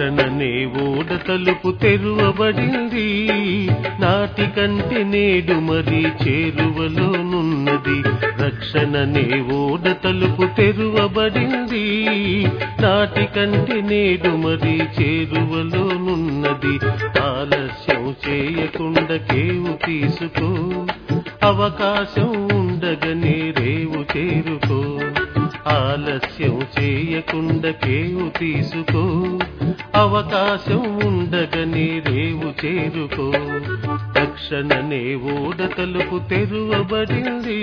రక్షణనే ఓడ తలుపు తెరువబడింది నాటి కంటే నేడు మరి చేరువలోనున్నది రక్షణనే ఓడ తలుపు తెరువబడింది నాటి కంటే నేడు మరి చేరువలోనున్నది ఆలస్యం చేయకుండా కేవు తీసుకో అవకాశం ఉండగనే రేవు చేరుకో ఆలస్యం చేయకుండా కేవు తీసుకో అవకాశం ఉండగనే రేవు చేరుకో తక్షణనే ఓడ తలుపు తెరువబడింది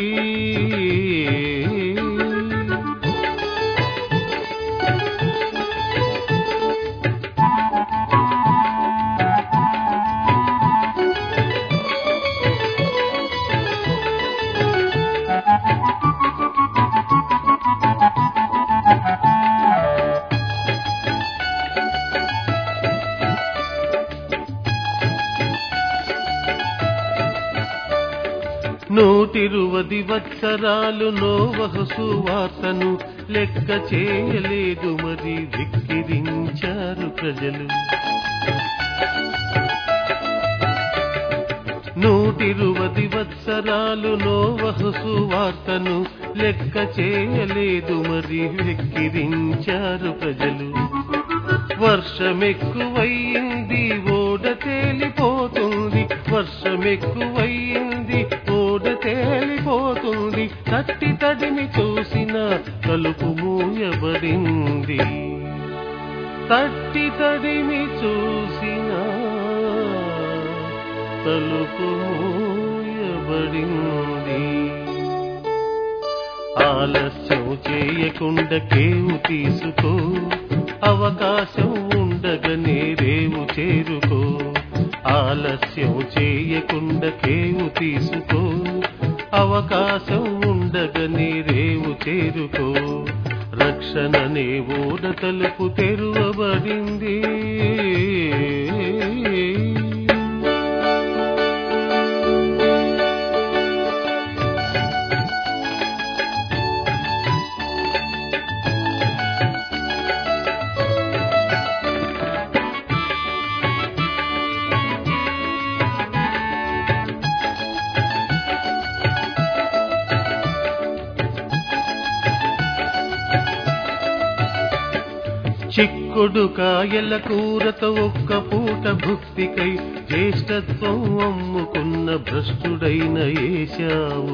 నూటిరువది వత్సరాలు నోవహు సువార్తను లెక్క చేయలేదు మరి విక్కిరించారు ప్రజలు నూటిరువది వత్సరాలు నోవహు సువార్తను లెక్క చేయలేదు మరి వెక్కిరించారు ప్రజలు వర్షమెక్కువయింది ఓడ తేలిపోతుంది వర్షమెక్కువయింది ఓడ తేలిపోతుంది తట్టి తడిని చూసిన తలుపు మూయబడింది తట్టి తడిమి చూసిన తలుపు మూయబడింది ఆలస్యం చేయకుండా కేవు తీసుకో అవకాశం ఉండగనే రేవు చేరుకో ఆలస్యం చేయకుండా కేవు తీసుకో అవకాశం ఉండగనే రేవు చేరుకో రక్షణనే ఓడ తలుపు తెరువబడింది చిక్కుడు కాయల కూరతో ఒక్క పూట భుక్తికై జ్యేష్ఠత్వం అమ్ముకున్న భ్రష్టుడైన ఏశావు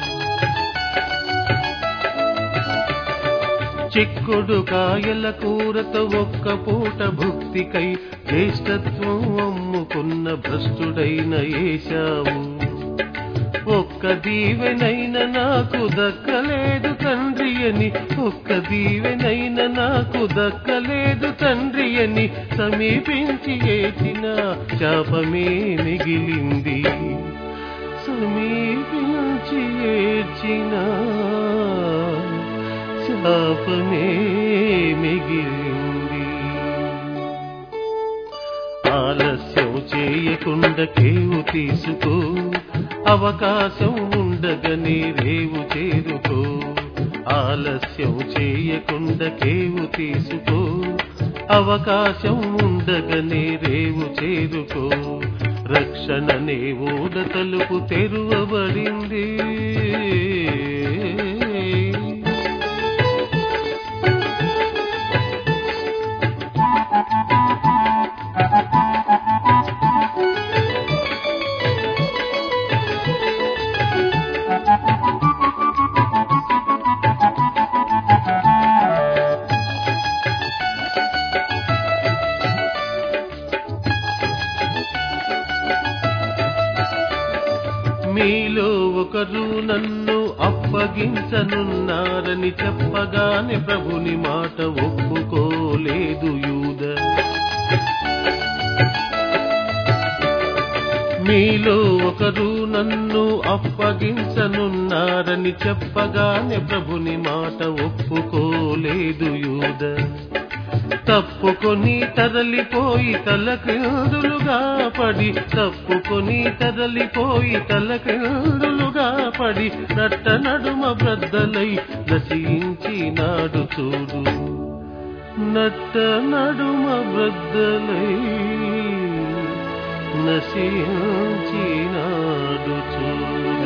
చిక్కుడు కాయల కూరతో ఒక్క పూట భుక్తికై జ్యేష్ఠత్వం అమ్ముకున్న భ్రష్టుడైన ఏశావు ఒక్క దీవెనైన నాకు దక్కలేదు తండ్రి అని ఒక్క దీవెనైన నాకు దక్కలేదు తండ్రి అని సమీపించి ఏచిన శాపమే మిగిలింది సమీపించి ఏచిన శాపమే మిగిలింది ఆలస్యం చేయకుండా కేవు తీసుకో అవకాశం ఉండగనే రేవు చేరుకో ఆలస్యం చేయకుండా కేవు తీసుకో అవకాశం ఉండగనే రేవు చేరుకో రక్షణనే ఓడ తలుపు తెరువబడింది మీలో ఒకరు నన్ను అప్పగించనున్నారని చెప్పగానే ప్రభుని మాట ఒప్పుకోలేదు యూద మీలో ఒకరు నన్ను అప్పగించనున్నారని చెప్పగానే ప్రభుని మాట ఒప్పుకోలేదు యూద తప్పుకొని తరలిపోయి తలక్రిందులుగా పడి తప్పుకొని తరలిపోయి తలక్రిందులుగా పడి నట్ట నడుమ బ్రద్దలై నశించినాడు చూడు నట్ట నడుమ బ్రద్దలై నశించినాడు చూడు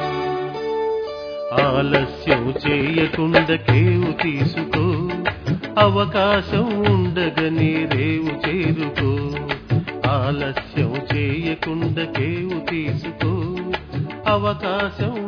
ఆలస్యం చేయకుండా కేవు తీసుకో అవకాశం ఉండగని రేవు చేరుకో ఆలస్యం చేయకుండా కేవు తీసుకో అవకాశం